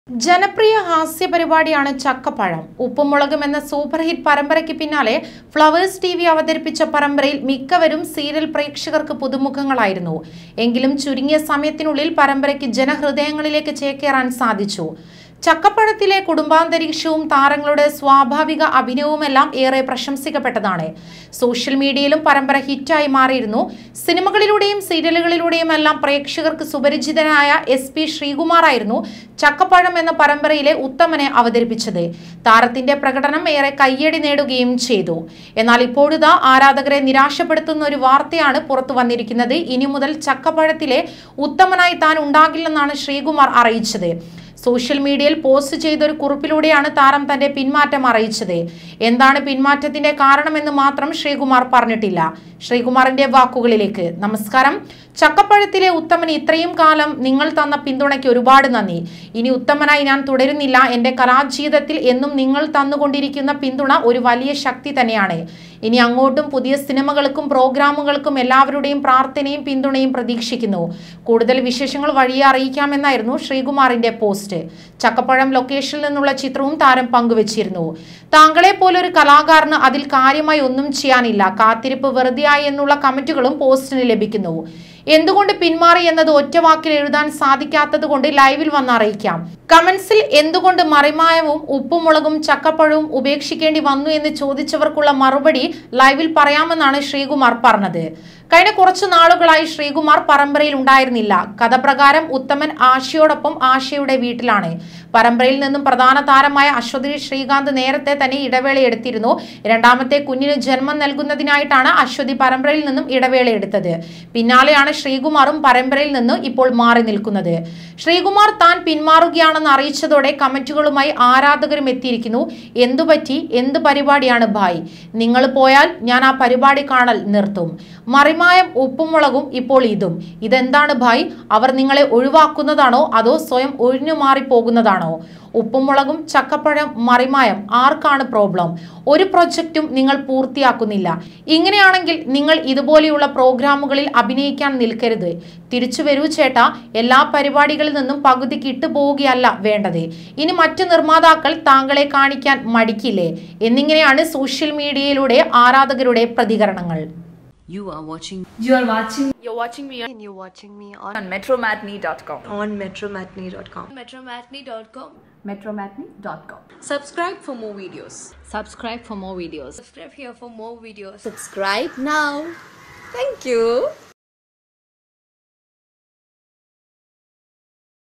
ജനപ്രിയ ഹാസ്യ പരിപാടിയാണ് ചക്കപ്പഴം ഉപ്പും മുളകും എന്ന സൂപ്പർ ഹിറ്റ് പരമ്പരയ്ക്ക് പിന്നാലെ ഫ്ലവേഴ്സ് ടി വി അവതരിപ്പിച്ച പരമ്പരയിൽ മിക്കവരും സീരിയൽ പ്രേക്ഷകർക്ക് പുതുമുഖങ്ങളായിരുന്നു എങ്കിലും ചുരുങ്ങിയ സമയത്തിനുള്ളിൽ പരമ്പരയ്ക്ക് ജനഹൃദയങ്ങളിലേക്ക് ചേക്കേറാൻ സാധിച്ചു ചക്കപ്പഴത്തിലെ കുടുംബാന്തരീക്ഷവും താരങ്ങളുടെ സ്വാഭാവിക അഭിനയവുമെല്ലാം ഏറെ പ്രശംസിക്കപ്പെട്ടതാണ് സോഷ്യൽ മീഡിയയിലും പരമ്പര ഹിറ്റായി മാറിയിരുന്നു സിനിമകളിലൂടെയും സീരിയലുകളിലൂടെയും എല്ലാം പ്രേക്ഷകർക്ക് സുപരിചിതനായ എസ് പി ശ്രീകുമാറായിരുന്നു ചക്കപ്പഴം എന്ന പരമ്പരയിലെ ഉത്തമനെ അവതരിപ്പിച്ചത് താരത്തിന്റെ പ്രകടനം ഏറെ കയ്യടി നേടുകയും ചെയ്തു എന്നാൽ ഇപ്പോഴിതാ ആരാധകരെ നിരാശപ്പെടുത്തുന്ന ഒരു വാർത്തയാണ് പുറത്തു വന്നിരിക്കുന്നത് ഇനി മുതൽ ചക്കപ്പഴത്തിലെ ഉത്തമനായി താൻ ഉണ്ടാകില്ലെന്നാണ് ശ്രീകുമാർ അറിയിച്ചത് സോഷ്യൽ മീഡിയയിൽ പോസ്റ്റ് ചെയ്ത ഒരു കുറിപ്പിലൂടെയാണ് താരം തന്റെ പിന്മാറ്റം അറിയിച്ചത് എന്താണ് പിന്മാറ്റത്തിന്റെ കാരണമെന്ന് മാത്രം ശ്രീകുമാർ പറഞ്ഞിട്ടില്ല ശ്രീകുമാറിന്റെ വാക്കുകളിലേക്ക് നമസ്കാരം ചക്കപ്പഴത്തിലെ ഉത്തമന് ഇത്രയും കാലം നിങ്ങൾ തന്ന പിന്തുണയ്ക്ക് ഒരുപാട് നന്ദി ഇനി ഉത്തമനായി ഞാൻ തുടരുന്നില്ല എന്റെ കലാജീവിതത്തിൽ എന്നും നിങ്ങൾ തന്നുകൊണ്ടിരിക്കുന്ന പിന്തുണ ഒരു വലിയ ശക്തി തന്നെയാണ് ഇനി അങ്ങോട്ടും പുതിയ സിനിമകൾക്കും പ്രോഗ്രാമുകൾക്കും എല്ലാവരുടെയും പ്രാർത്ഥനയും പിന്തുണയും പ്രതീക്ഷിക്കുന്നു കൂടുതൽ വിശേഷങ്ങൾ വഴിയെ അറിയിക്കാമെന്നായിരുന്നു ശ്രീകുമാറിന്റെ പോസ്റ്റ് ചക്കപ്പഴം ലൊക്കേഷനിൽ നിന്നുള്ള ചിത്രവും താരം പങ്കുവച്ചിരുന്നു താങ്കളെ പോലൊരു കലാകാരന് അതിൽ കാര്യമായി ഒന്നും ചെയ്യാനില്ല കാത്തിരിപ്പ് വെറുതെയായി എന്നുള്ള കമന്റുകളും പോസ്റ്റിന് ലഭിക്കുന്നു എന്തുകൊണ്ട് പിന്മാറി എന്നത് ഒറ്റ വാക്കിൽ എഴുതാൻ സാധിക്കാത്തത് കൊണ്ട് ലൈവിൽ വന്ന് അറിയിക്കാം കമന്റ്സിൽ എന്തുകൊണ്ട് മറിമായവും ഉപ്പുമുളകും ചക്കപ്പഴവും ഉപേക്ഷിക്കേണ്ടി വന്നു എന്ന് ചോദിച്ചവർക്കുള്ള മറുപടി ലൈവിൽ പറയാമെന്നാണ് ശ്രീകുമാർ പറഞ്ഞത് കഴിഞ്ഞ കുറച്ചു നാളുകളായി ശ്രീകുമാർ പരമ്പരയിൽ ഉണ്ടായിരുന്നില്ല കഥ പ്രകാരം ഉത്തമൻ ആശയോടൊപ്പം ആശയുടെ വീട്ടിലാണ് പരമ്പരയിൽ നിന്നും പ്രധാന താരമായ അശ്വതി ശ്രീകാന്ത് നേരത്തെ തന്നെ ഇടവേള എടുത്തിരുന്നു രണ്ടാമത്തെ കുഞ്ഞിന് ജന്മം നൽകുന്നതിനായിട്ടാണ് അശ്വതി പരമ്പരയിൽ നിന്നും ഇടവേള എടുത്തത് പിന്നാലെയാണ് ശ്രീകുമാറും പരമ്പരയിൽ നിന്ന് ഇപ്പോൾ മാറി നിൽക്കുന്നത് ശ്രീകുമാർ താൻ പിന്മാറുകയാണെന്ന് അറിയിച്ചതോടെ കമന്റുകളുമായി ആരാധകരും എത്തിയിരിക്കുന്നു എന്തുപറ്റി എന്ത് പരിപാടിയാണ് ഭായ് നിങ്ങൾ പോയാൽ ഞാൻ ആ പരിപാടി കാണൽ നിർത്തും മറിമായം ഉപ്പുമുളകും ഇപ്പോൾ ഇതും ഇതെന്താണ് ഭായ് അവർ നിങ്ങളെ ഒഴിവാക്കുന്നതാണോ അതോ സ്വയം ഒഴിഞ്ഞു മാറി പോകുന്നതാണോ ഉപ്പും മുളകും ചക്കപ്പഴം മറിമായം ആർക്കാണ് പ്രോബ്ലം ഒരു പ്രൊജക്റ്റും നിങ്ങൾ പൂർത്തിയാക്കുന്നില്ല ഇങ്ങനെയാണെങ്കിൽ നിങ്ങൾ ഇതുപോലെയുള്ള പ്രോഗ്രാമുകളിൽ അഭിനയിക്കാൻ നിൽക്കരുത് തിരിച്ചു വരൂ ചേട്ടാ എല്ലാ പരിപാടികളിൽ നിന്നും പകുതി കിട്ടുപോവുകയല്ല വേണ്ടത് ഇനി മറ്റു നിർമ്മാതാക്കൾ താങ്കളെ കാണിക്കാൻ മടിക്കില്ലേ എന്നിങ്ങനെയാണ് സോഷ്യൽ മീഡിയയിലൂടെ ആരാധകരുടെ പ്രതികരണങ്ങൾ You are watching You are watching You're watching me and you're watching me on, on metromatney.com. on metromatney.com. metromatney.com. Metromatney.com. Subscribe for more videos. Subscribe for more videos. Subscribe here for more videos. Subscribe now. Thank you.